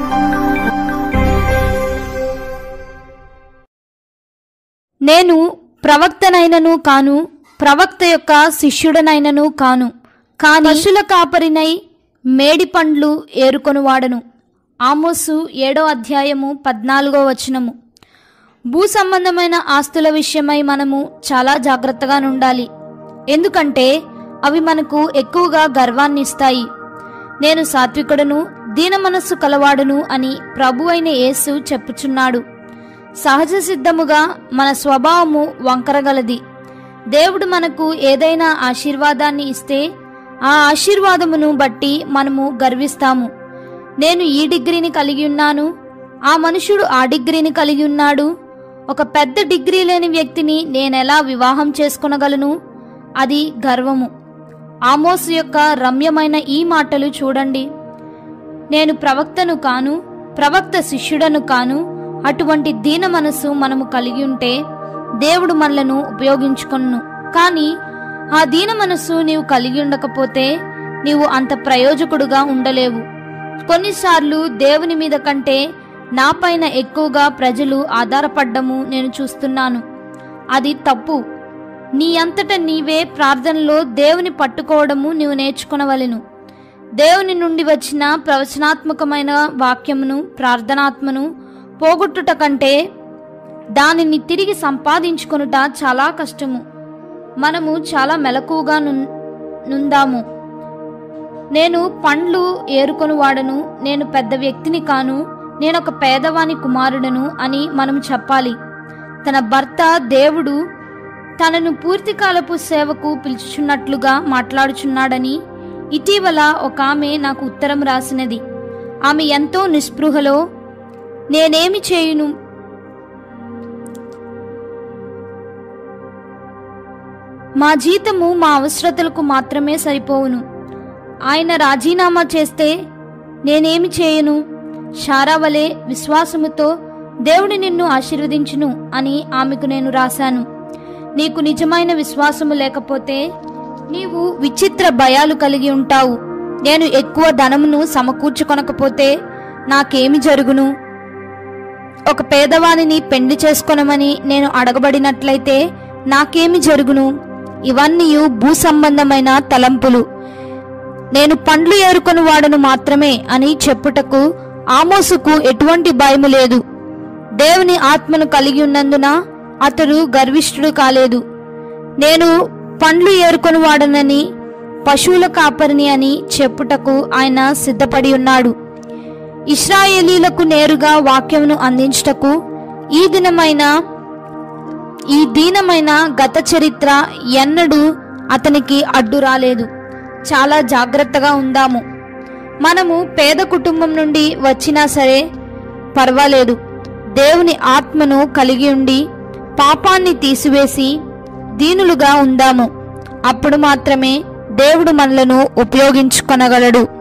నేను ప్రవక్తనైనను కాను ప్రవక్త యొక్క శిష్యుడనైనను కాను కాని పశుల కాపరినై మేడి పండ్లు ఏరుకొనువాడను ఆమోసు ఏడో అధ్యాయము పద్నాలుగో వచనము భూ సంబంధమైన ఆస్తుల విషయమై మనము చాలా జాగ్రత్తగా ఉండాలి ఎందుకంటే అవి మనకు ఎక్కువగా గర్వాన్ని ఇస్తాయి నేను సాత్వికుడను దీన మనస్సు కలవాడును అని ప్రభు అయిన యేసు చెప్పుచున్నాడు సహజ సిద్ధముగా మన స్వభావము వంకరగలది దేవుడు మనకు ఏదైనా ఆశీర్వాదాన్ని ఇస్తే ఆ ఆశీర్వాదమును బట్టి మనము గర్విస్తాము నేను ఈ డిగ్రీని కలిగి ఉన్నాను ఆ మనుషుడు ఆ డిగ్రీని కలిగి ఉన్నాడు ఒక పెద్ద డిగ్రీ లేని వ్యక్తిని నేనెలా వివాహం చేసుకొనగలను అది గర్వము ఆమోసు యొక్క రమ్యమైన ఈ మాటలు చూడండి నేను ప్రవక్తను కాను ప్రవక్త శిష్యుడను కాను అటువంటి దీన మనసు మనము కలిగి ఉంటే దేవుడు మనలను ఉపయోగించుకొను కానీ ఆ దీన మనస్సు నీవు కలిగి ఉండకపోతే నీవు అంత ప్రయోజకుడుగా ఉండలేవు కొన్నిసార్లు దేవుని మీద కంటే నాపైన ఎక్కువగా ప్రజలు ఆధారపడ్డము నేను చూస్తున్నాను అది తప్పు నీ అంతట నీవే ప్రార్థనలో దేవుని పట్టుకోవడము నీవు నేర్చుకొనవలెను దేవుని నుండి వచ్చిన ప్రవచనాత్మకమైన వాక్యమును ప్రార్థనాత్మను పోగొట్టుట కంటే దానిని తిరిగి సంపాదించుకొనుట చాలా కష్టము మనము చాలా మెలకువగా నున్- నుందాము నేను పండ్లు ఏరుకొని వాడను నేను పెద్ద వ్యక్తిని కాను నేను ఒక పేదవాని కుమారుడను అని మనం చెప్పాలి తన భర్త దేవుడు తనను పూర్తికాలపు సేవకు పిలుచుచున్నట్లుగా మాట్లాడుచున్నాడని ఇటీవల ఒక ఆమె నాకు ఉత్తరం రాసినది ఆమె ఎంతో నిస్పృహలో నేనేమి చేయును మా జీతము మా అవసరతలకు మాత్రమే సరిపోవును ఆయన రాజీనామా చేస్తే నేనేమి చేయను షారావలే విశ్వాసముతో దేవుడు నిన్ను ఆశీర్వదించును అని ఆమెకు నేను రాశాను నీకు నిజమైన విశ్వాసము లేకపోతే నీవు విచిత్ర భయాలు కలిగి ఉంటావు నేను ఎక్కువ ధనమును సమకూర్చుకొనకపోతే నాకేమి జరుగును ఒక పేదవానిని పెండి చేసుకొనమని నేను అడగబడినట్లయితే నాకేమి జరుగును ఇవన్నీ భూ సంబంధమైన తలంపులు నేను పండ్లు ఏరుకొని వాడను మాత్రమే అని చెప్పుటకు ఆమోసుకు ఎటువంటి భయము లేదు దేవుని ఆత్మను కలిగి ఉన్నందున అతడు గర్విష్ఠుడు కాలేదు నేను పండ్లు ఏరుకొని వాడనని పశువుల కాపరిని అని చెప్పుటకు ఆయన సిద్ధపడి ఉన్నాడు ఇస్రాయేలీలకు నేరుగా వాక్యమును అందించుటకు ఈ దినమైన ఈ దీనమైన గత చరిత్ర ఎన్నడూ అతనికి అడ్డు రాలేదు చాలా జాగ్రత్తగా ఉందాము మనము పేద కుటుంబం నుండి వచ్చినా సరే పర్వాలేదు దేవుని ఆత్మను కలిగి ఉండి పాపాన్ని తీసివేసి దీనులుగా ఉందాము అప్పుడు మాత్రమే దేవుడు మనలను ఉపయోగించుకొనగలడు